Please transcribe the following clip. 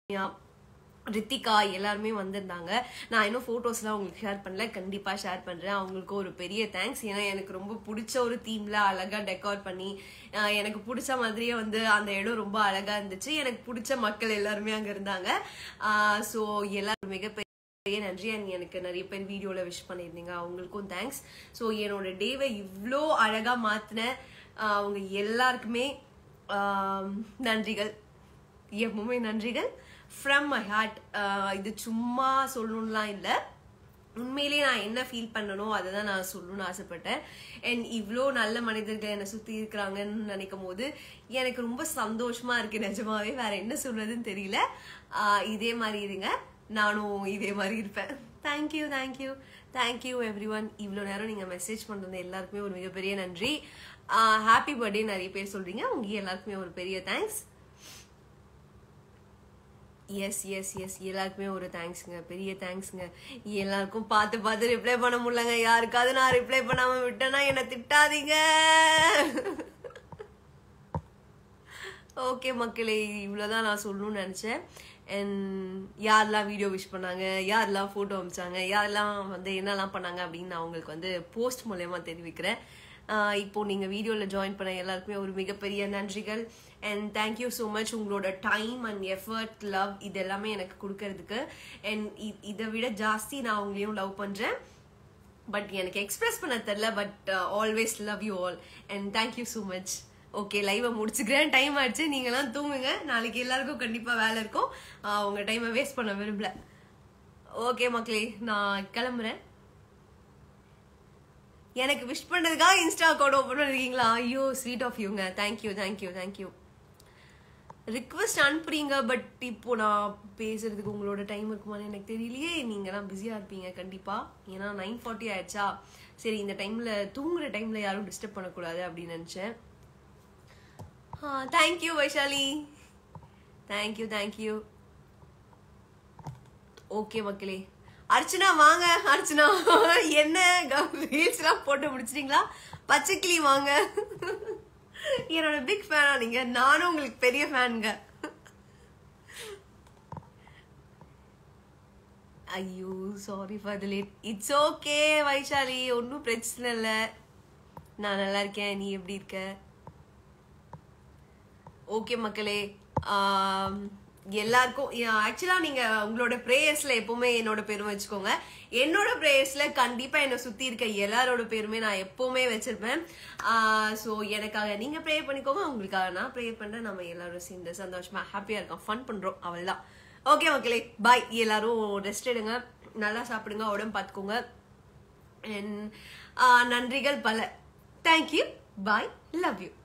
ரித்திகா எல்லாருமே வந்திருந்தாங்க நான் இன்னும் ஃபோட்டோஸ்லாம் உங்களுக்கு ஷேர் பண்ணல கண்டிப்பாக ஷேர் பண்ணுறேன் அவங்களுக்கு ஒரு பெரிய தேங்க்ஸ் ஏன்னா எனக்கு ரொம்ப பிடிச்ச ஒரு தீமில் அழகாக டெக்கார் பண்ணி ஆஹ் எனக்கு பிடிச்ச மாதிரியே வந்து அந்த இடம் ரொம்ப அழகாக இருந்துச்சு எனக்கு பிடிச்ச மக்கள் எல்லாருமே அங்கே இருந்தாங்க ஸோ எல்லாரும் மிகப்பெரிய பெரிய நன்றி அண்ட் எனக்கு நிறைய பேர் வீடியோவில் விஷ் பண்ணியிருந்தீங்க அவங்களுக்கும் தேங்க்ஸ் ஸோ என்னோட டேவை இவ்வளோ அழகாக மாற்றின அவங்க எல்லாருக்குமே ஆம், நன்றிகள் எப்பவுமே நன்றிகள் ஃப்ரம் மை ஹார்ட் இது சும்மா சொல்லணும்லாம் இல்லை உண்மையிலேயே நான் என்ன ஃபீல் பண்ணணும் அதை தான் நான் சொல்லணும்னு ஆசைப்பட்டேன் அண்ட் இவ்வளோ நல்ல மனிதர்கள் என்னை சுற்றி இருக்கிறாங்கன்னு நினைக்கும் போது எனக்கு ரொம்ப சந்தோஷமா இருக்கு நிஜமாவே வேற என்ன சொல்றதுன்னு தெரியல ஆஹ் இதே மாதிரி இருங்க நானும் இதே மாதிரி இருப்பேன் thank you thank you thank you everyone இவ்வளோ நேரம் நீங்கள் மெசேஜ் பண்ணுறது எல்லாருக்குமே ஒரு மிகப்பெரிய நன்றி ஹாப்பி பர்த்டே நிறைய பேர் சொல்றீங்க உங்க எல்லாருக்குமே ஒரு பெரிய தேங்க்ஸ் எஸ் எஸ் எஸ் எல்லாருக்குமே ஒரு தேங்க்ஸுங்க பெரிய தேங்க்ஸுங்க எல்லாருக்கும் பார்த்து பார்த்து ரிப்ளை பண்ண முடியலங்க யாருக்காவது நான் ரிப்ளை பண்ணாம விட்டேன்னா என்னை திட்டாதீங்க ஓகே மக்களே இவ்வளோதான் நான் சொல்லணும்னு நினச்சேன் அண்ட் யாரெல்லாம் வீடியோ விஷ் பண்ணாங்க யாரெல்லாம் ஃபோட்டோ அமிச்சாங்க யாரெல்லாம் வந்து என்னெல்லாம் பண்ணாங்க அப்படின்னு நான் உங்களுக்கு வந்து போஸ்ட் மூலயமா தெரிவிக்கிறேன் ஆஹ் இப்போ நீங்க வீடியோல ஜாயின் பண்ண எல்லாருக்குமே ஒரு மிகப்பெரிய நன்றிகள் அண்ட் தேங்க்யூ ஸோ மச் உங்களோட டைம் அண்ட் எஃபர்ட் லவ் இது எல்லாமே எனக்கு கொடுக்கறதுக்கு அண்ட் இதை விட ஜாஸ்தி நான் உங்களையும் லவ் பண்றேன் பட் எனக்கு எக்ஸ்பிரஸ் பண்ண தெரில but always love you all and thank you so much okay லைவை முடிச்சுக்கிறேன் டைம் ஆயிடுச்சு நீங்களாம் தூங்குங்க நாளைக்கு எல்லாருக்கும் கண்டிப்பா வேலை இருக்கும் ஆஹ் உங்க டைமை வேஸ்ட் பண்ண விரும்பல ஓகே மக்களே நான் கிளம்புறேன் எனக்கு விஷ் பண்ணதுக்காக இன்ஸ்டா அக்கௌண்ட் ஓப்பன் பண்ணிருக்கீங்களா ஐயோ ஸ்வீட் ஆஃப் யூங்க தேங்க்யூ தேங்க்யூ தேங்க்யூ ரிக்வெஸ்ட் அனுப்புறீங்க பட் இப்போ நான் பேசுறதுக்கு உங்களோட டைம் இருக்குமான்னு எனக்கு தெரியலையே நீங்கலாம் பிஸியா இருப்பீங்க கண்டிப்பா ஏன்னா நைன் ஃபார்ட்டி ஆயிடுச்சா சரி இந்த டைம்ல தூங்குற டைம்ல யாரும் டிஸ்டர்ப் பண்ணக்கூடாது அப்படின்னு நினைச்சேன் thank you Vaishali thank you thank you okay மக்களே அர்ச்சனா வாங்க அர்ச்சனா என்ன ரீல்ஸ் எல்லாம் போட்டு முடிச்சிட்டீங்களா பச்சைக்கிளி வாங்க என்னோட பிக் ஃபேனா நீங்க நானும் உங்களுக்கு பெரிய ஃபேனுங்க ஐயோ sorry for the late it's okay Vaishali ஒன்றும் பிரச்சனை இல்லை நான் நல்லா இருக்கேன் நீ எப்படி இருக்க ஓகே மக்களே ஆம், எல்லாருக்கும் ஆக்சுவலா நீங்க உங்களோட ப்ரேயர்ஸ்ல எப்பவுமே என்னோட பேரும் வச்சுக்கோங்க என்னோட ப்ரேயர்ஸ்ல கண்டிப்பா என்னை சுத்தி இருக்க எல்லாரோட பேருமே நான் எப்பவுமே வச்சிருப்பேன் ஸோ எனக்காக நீங்க ப்ரே பண்ணிக்கோங்க உங்களுக்காக நான் ப்ரே பண்றேன் நம்ம எல்லாரும் சேர்ந்து சந்தோஷமா ஹாப்பியா இருக்கோம் ஃபன் பண்றோம் அவள்தான் ஓகே மக்களே பாய் எல்லாரும் ரெஸ்ட் எடுங்க நல்லா சாப்பிடுங்க உடம்பு பார்த்துக்கோங்க And, ஆ, நன்றிகள் பல தேங்க்யூ பாய் லவ் யூ